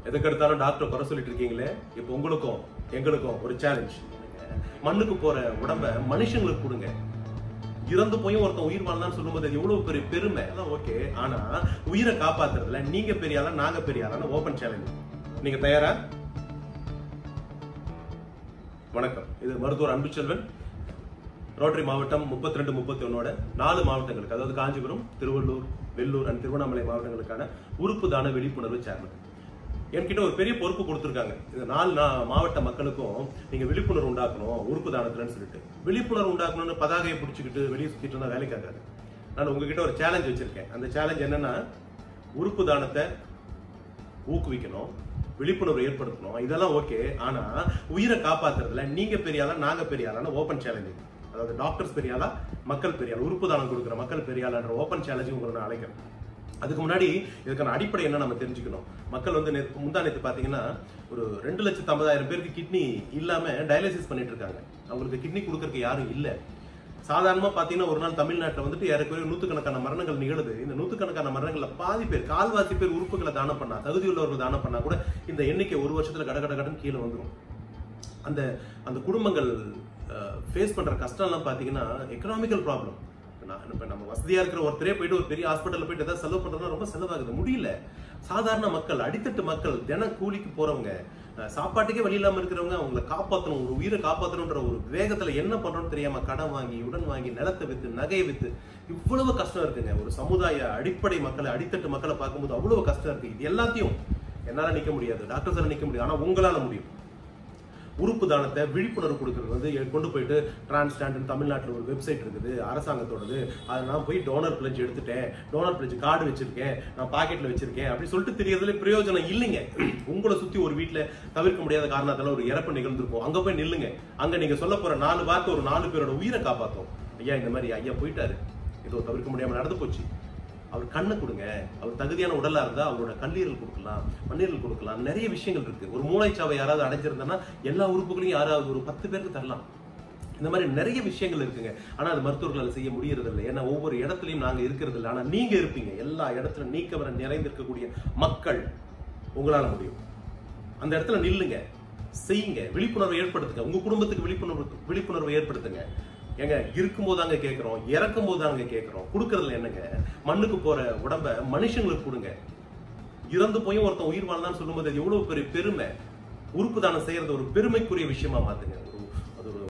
எதுக்கு எடுத்தாலும் டாக்டர் குறை சொல்லிட்டு இருக்கீங்களே இப்போ உங்களுக்கும் எங்களுக்கும் ஒரு சேலஞ்ச் மண்ணுக்கு போற உடம்ப மனுஷங்களுக்கு கொடுங்க இறந்து போயும் ஒருத்தன் உயிர் வாழ்ந்தான்னு சொல்லும்போது அது எவ்வளவு பெரிய பெருமை அதான் ஓகே ஆனா உயிரை காப்பாத்துறதுல நீங்க பெரிய ஆளா நாங்க பெரிய ஆளான ஓபன் சேலஞ்ச் நீங்க தயாரா வணக்கம் இது மருத்துவர் அன்புச்செல்வன் ரோட்டரி மாவட்டம் முப்பத்தி ரெண்டு முப்பத்தி ஒன்னோட நாலு மாவட்டங்களுக்கு அதாவது காஞ்சிபுரம் திருவள்ளூர் வெள்ளூர் அண்ட் திருவண்ணாமலை மாவட்டங்களுக்கான உறுப்பு தான விழிப்புணர்வு சேர்மன் என்கிட்ட ஒரு பெரிய பொறுப்பு கொடுத்துருக்காங்க இந்த நாலு நா- மாவட்ட மக்களுக்கும் நீங்க விழிப்புணர்வு உண்டாக்கணும் உறுப்பு தானத்துலன்னு சொல்லிட்டு விழிப்புணர்வு உண்டாக்கணும்னு பதாகையை பிடிச்சிக்கிட்டு வெளியே சுத்திட்டு இருந்தா வேலைக்கு ஆகாது நான் உங்ககிட்ட ஒரு சேலஞ்ச் வச்சிருக்கேன் அந்த சேலஞ்ச் என்னன்னா உறுப்பு தானத்தை ஊக்குவிக்கணும் விழிப்புணர்வு ஏற்படுத்தணும் இதெல்லாம் ஓகே ஆனா உயிரை காப்பாத்துறதுல நீங்க பெரிய ஆளா நாங்க பெரிய ஆளான ஓபன் சேலஞ்சு அதாவது டாக்டர்ஸ் பெரிய ஆளா மக்கள் பெரிய ஆளா உறுப்பு தானம் கொடுக்குற மக்கள் பெரிய ஆளான்ற ஓபன் சேலஞ்சு உங்களை நான் அழைக்கிறேன் அதுக்கு முன்னாடி இதுக்கான அடிப்படை என்ன நம்ம தெரிஞ்சுக்கணும் மக்கள் வந்து நேத்து- முந்தா நேத்து பாத்தீங்கன்னா ஒரு ரெண்டு லட்சத்து ஐம்பதாயிரம் பேருக்கு கிட்னி இல்லாம டயாலிசிஸ் பண்ணிட்டு இருக்காங்க அவங்களுக்கு கிட்னி கொடுக்கறதுக்கு யாரும் இல்ல சாதாரணமா பாத்தீங்கன்னா ஒரு நாள் தமிழ்நாட்டுல வந்துட்டு ஏறக்குறைய நூத்துக்கணக்கான மரணங்கள் நிகழுது இந்த நூத்துக்கணக்கான மரணங்கள்ல பாதி பேர் கால்வாசி பேர் உறுப்புகளை தானம் பண்ணா தகுதி உள்ளவர்கள் தானம் பண்ணா கூட இந்த எண்ணிக்கை ஒரு வருஷத்துல கட கட கடன்னு கீழே வந்துரும் அந்த அந்த குடும்பங்கள் ஃபேஸ் பண்ற கஷ்டம் எல்லாம் பாத்தீங்கன்னா எக்கனாமிக்கல் ப்ராப்ளம் இப்ப நம்ம வசதியா இருக்கிற ஒருத்தரே போயிட்டு ஒரு பெரிய ஹாஸ்பிட்டல்ல போயிட்டு ஏதாவது செலவு பண்றதுனா ரொம்ப செலவாகுது முடியல சாதாரண மக்கள் அடித்தட்டு மக்கள் தின கூலிக்கு போறவங்க அஹ், சாப்பாட்டுக்கே வழி இல்லாம இருக்கிறவங்க அவங்கள காப்பாத்தணும் ஒரு உயிரை காப்பாத்தணும்ன்ற ஒரு வேகத்துல என்ன பண்றோம்னு தெரியாம கடன் வாங்கி உடன் வாங்கி நிலத்தை வித்து நகையை வித்து இவ்வளவு கஷ்டம் இருக்குங்க ஒரு சமுதாய அடிப்படை மக்களை அடித்தட்டு மக்களை பார்க்கும்போது அவ்வளவு கஷ்டம் இருக்கு இது எல்லாத்தையும் என்னால நிக்க முடியாது டாக்டர்ஸால நிக்க முடியாது ஆனா உங்களால முடியும் உறுப்பு தானத்தை விழிப்புணர்வு கொடுக்கறது வந்து எ- கொண்டு போயிட்டு டிரான்ஸ்டாண்ட் தமிழ்நாட்டில் ஒரு வெப்சைட் இருக்குது அரசாங்கத்தோடது அதை நான் போய் டோனர் பிளட்ஜ் எடுத்துட்டேன் டோனர் பிளட்ஜ் கார்டு வச்சிருக்கேன் நான் பாக்கெட்ல வச்சிருக்கேன் அப்படி சொல்லிட்டு தெரியறதுல பிரயோஜனம் இல்லைங்க உங்களை சுத்தி ஒரு வீட்ல தவிர்க்க முடியாத காரணத்தால ஒரு இறப்பு நிகழ்ந்திருக்கும் அங்க போய் நில்லுங்க அங்க நீங்க சொல்ல போற நாலு வார்த்தை ஒரு நாலு பேரோட உயிரை காப்பாத்தும் ஐயா இந்த மாதிரி ஐயா போயிட்டாரு ஏதோ தவிர்க்க முடியாம நடந்து போச்சு அவர் கண்ணை கொடுங்க அவர் தகுதியான உடலா இருந்தா அவரோட கல்லீரல் கொடுக்கலாம் மண்ணீரல் கொடுக்கலாம் நிறைய விஷயங்கள் இருக்கு ஒரு மூளைச்சாவை யாராவது அடைஞ்சிருந்தா எல்லா உறுப்புகளையும் யாராவது ஒரு பத்து பேருக்கு தரலாம் இந்த மாதிரி நிறைய விஷயங்கள் இருக்குங்க ஆனா அது மருத்துவர்களால் செய்ய முடியறது இல்லை ஏன்னா ஒவ்வொரு இடத்துலயும் நாங்க இருக்கிறது இல்லை ஆனா நீங்க இருப்பீங்க எல்லா இடத்துல நீக்கவர நிறைந்திருக்கக்கூடிய மக்கள் உங்களால முடியும் அந்த இடத்துல நில்லுங்க செய்யுங்க விழிப்புணர்வை ஏற்படுத்துங்க உங்க குடும்பத்துக்கு விழிப்புணர்வு விழிப்புணர்வை ஏற்படுத்துங்க ஏங்க இருக்கும்போது தாங்க கேட்கிறோம் இறக்கும் போது தாங்க கேட்கிறோம் கொடுக்கறதுல என்னங்க மண்ணுக்கு போற உடம்ப மனுஷங்களுக்கு கொடுங்க இறந்து போயும் ஒருத்தன் உயிர் வாழ்ந்தான்னு சொல்லும்போது அது எவ்வளவு பெரிய பெருமை உறுப்பு தானம் செய்யறது ஒரு பெருமைக்குரிய விஷயமா மாத்துங்க